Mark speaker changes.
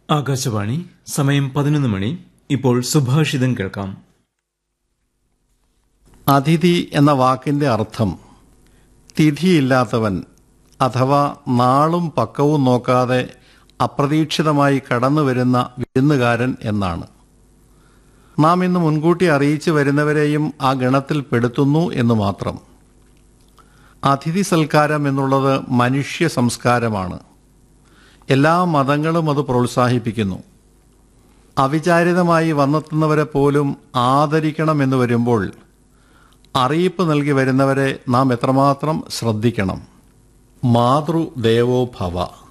Speaker 1: ആകാശവാണി സമയം പതിനൊന്ന് മണി ഇപ്പോൾ സുഭാഷിതം കേൾക്കാം
Speaker 2: അതിഥി എന്ന വാക്കിന്റെ അർത്ഥം തിഥിയില്ലാത്തവൻ അഥവാ നാളും പക്കവും നോക്കാതെ അപ്രതീക്ഷിതമായി കടന്നു വരുന്ന വിരുന്നുകാരൻ എന്നാണ് നാം ഇന്ന് മുൻകൂട്ടി അറിയിച്ചു വരുന്നവരെയും ആ ഗണത്തിൽ പെടുത്തുന്നു എന്ന് മാത്രം അതിഥി സൽക്കാരം എന്നുള്ളത് മനുഷ്യ സംസ്കാരമാണ് എല്ലാ മതങ്ങളും അത് പ്രോത്സാഹിപ്പിക്കുന്നു അവിചാരിതമായി വന്നെത്തുന്നവരെ പോലും ആദരിക്കണമെന്ന് വരുമ്പോൾ അറിയിപ്പ് നൽകി വരുന്നവരെ നാം എത്രമാത്രം ശ്രദ്ധിക്കണം മാതൃദേവോ ഭവ